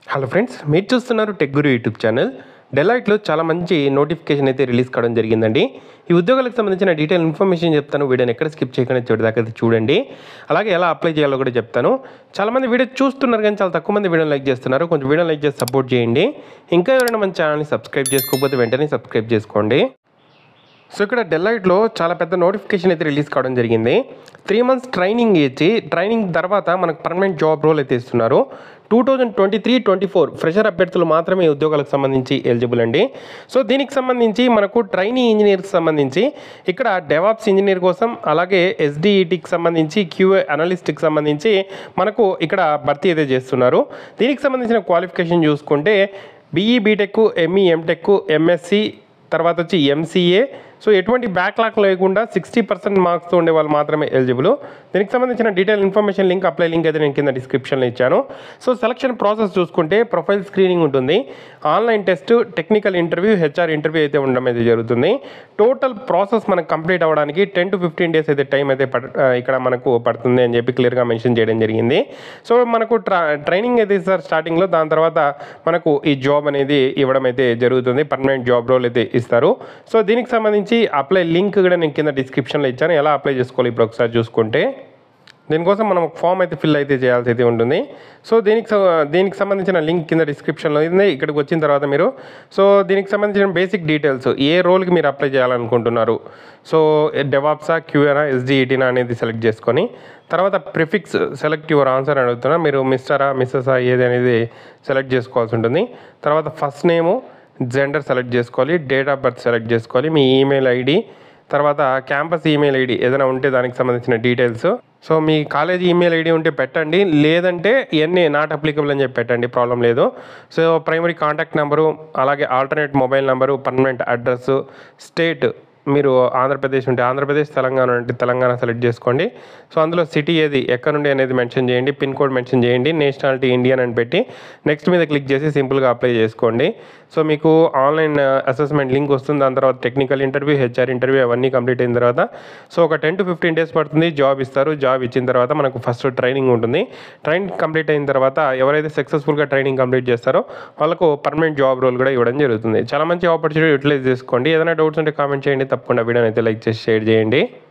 hello friends మీరు చూస్తున్నారు tech guru YouTube channel డెలైట్లో చాలా మంచి నోటిఫికేషన్ అయితే రిలీజ్ కావడం జరిగిందండి ఈ ఉద్యోగాలకు సంబంధించిన డీటెయిల్ ఇన్ఫర్మేషన్ చెప్తాను వీడియోని ఎక్కడ స్కిప్ చేయకుండా చివరిదాకా అయితే చూడండి అలాగే ఎలా అప్లై చేయాలో కూడా చెప్తాను చాలామంది వీడియో చూస్తున్నారు కానీ చాలా తక్కువ మంది వీడియో లైక్ చేస్తున్నారు కొంచెం వీడియో లైక్ చేసి సపోర్ట్ చేయండి ఇంకా ఎవరైనా మన ఛానల్ని సబ్స్క్రైబ్ చేసుకోకపోతే వెంటనే సబ్స్క్రైబ్ చేసుకోండి సో ఇక్కడ డెలైట్లో చాలా పెద్ద నోటిఫికేషన్ అయితే రిలీజ్ కావడం జరిగింది త్రీ మంత్స్ ట్రైనింగ్ ఇచ్చి ట్రైనింగ్ తర్వాత మనకు పర్మనెంట్ జాబ్ రోల్ అయితే ఇస్తున్నారు two thousand twenty three twenty four fresher అభ్యర్థులు మాత్రమే ఈ ఉద్యోగాలకు సంబంధించి ఎలిజిబుల్ అండి సో దీనికి సంబంధించి మనకు ట్రైనింగ్ ఇంజనీర్కి సంబంధించి ఇక్కడ డెవాప్స్ ఇంజనీర్ కోసం అలాగే ఎస్డిఈటికి సంబంధించి క్యూఏ అనలిస్ట్కి సంబంధించి మనకు ఇక్కడ భర్తీ అయితే చేస్తున్నారు దీనికి సంబంధించిన క్వాలిఫికేషన్ చూసుకుంటే B E B Tech M E M Tech M Sc తర్వాత వచ్చి ఎంసీఏ సో ఎటువంటి బ్యాక్లాక్ లేకుండా సిక్స్టీ పర్సెంట్ మార్క్స్తో ఉండే వాళ్ళు మాత్రమే ఎలిజిబుల్ దీనికి సంబంధించిన detail information link apply link అయితే నేను కింద డిస్క్రిప్షన్లో ఇచ్చాను సో సెలక్షన్ ప్రాసెస్ చూసుకుంటే ప్రొఫైల్ స్క్రీనింగ్ ఉంటుంది online test technical interview H R interview అయితే ఉండడం అయితే జరుగుతుంది టోటల్ ప్రాసెస్ మనకు కంప్లీట్ అవ్వడానికి టెన్ టు ఫిఫ్టీన్ డేస్ అయితే టైం అయితే పడ ఆ, ఇక్కడ మనకు పడుతుంది అని చెప్పి క్లియర్గా మెన్షన్ చేయడం జరిగింది సో మనకు ట్రా ట్రైనింగ్ అయితే ఇస్తారు స్టార్టింగ్లో దాని తర్వాత మనకు ఈ జాబ్ అనేది ఇవ్వడం అయితే జరుగుతుంది పర్మనెంట్ జాబ్ రోల్ అయితే ఇస్తారు సో దీనికి సంబంధించి అప్లై లింక్ కూడా నేను కింద డిస్క్రిప్షన్లో ఇచ్చాను ఎలా అప్లై చేసుకోవాలి ఇప్పుడు ఒకసారి చూసుకుంటే దీనికోసం మనం ఒక ఫామ్ అయితే ఫిల్ అయితే చేయాల్సి అయితే ఉంటుంది సో దీనికి స- దీనికి సంబంధించిన లింక్ కింద డిస్క్రిప్షన్లో ఉంది ఇక్కడికి వచ్చిన తర్వాత మీరు సో దీనికి సంబంధించిన బేసిక్ డీటెయిల్స్ ఏ రోల్కి మీరు అప్లై చేయాలనుకుంటున్నారు సో డెవాప్సా క్యూఎనా ఎస్డిఈటీనా అనేది సెలెక్ట్ చేసుకొని తర్వాత ప్రిఫిక్స్ సెలెక్ట్ యువర్ ఆన్సర్ అని అడుగుతున్నా మీరు మిస్టరా మిస్సెసా ఏది అనేది సెలెక్ట్ చేసుకోవాల్సి ఉంటుంది తర్వాత ఫస్ట్ నేము జెండర్ సెలెక్ట్ చేసుకోవాలి డేట్ ఆఫ్ బర్త్ సెలెక్ట్ చేసుకోవాలి మీ ఈమెయిల్ ఐడి తర్వాత క్యాంపస్ ఈమెయిల్ ఐడి ఏదైనా ఉంటే దానికి సంబంధించిన డీటెయిల్స్ సో మీ కాలేజ్ ఈమెయిల్ ఐడి ఉంటే పెట్టండి లేదంటే ఇవన్నీ నాట్ అప్లికబుల్ అని చెప్పి పెట్టండి ప్రాబ్లం లేదు సో ప్రైమరీ కాంటాక్ట్ నెంబరు అలాగే alternate mobile number permanent address state మీరు ఆంధ్రప్రదేశ్ ఉంటే ఆంధ్రప్రదేశ్ తెలంగాణ ఉంటే తెలంగాణ సెలెక్ట్ చేసుకోండి సో అందులో సిటీ ఏది ఎక్కడ నుండి అనేది మెన్షన్ చేయండి పిన్ కోడ్ మెన్షన్ చేయండి నేషనాలిటీ ఇండియన్ అని పెట్టి నెక్స్ట్ మీద క్లిక్ చేసి సింపుల్గా అప్లై చేసుకోండి సో మీకు ఆన్లైన్ అసెస్మెంట్ లింక్ వస్తుంది దాని తర్వాత టెక్నికల్ ఇంటర్వ్యూ హెచ్ఆర్ ఇంటర్వ్యూ అవన్నీ కంప్లీట్ అయిన తర్వాత సో ఒక టెన్ టు ఫిఫ్టీన్ డేస్ పడుతుంది జాబ్ ఇస్తారు జాబ్ ఇచ్చిన తర్వాత మనకు ఫస్ట్ ట్రైనింగ్ ఉంటుంది ట్రైనింగ్ కంప్లీట్ అయిన తర్వాత ఎవరైతే సక్సెస్ఫుల్గా ట్రైనింగ్ కంప్లీట్ చేస్తారో వాళ్ళకు పర్మనెంట్ జాబ్ రోల్ కూడా ఇవ్వడం జరుగుతుంది చాలా మంచి ఆపర్చునిటీ యూటిలైజ్ చేసుకోండి ఏదైనా డౌట్స్ ఉంటే కామెంట్ చేయండి తప్పకుండా వీడియోని అయితే లైక్ చేసి షేర్ చేయండి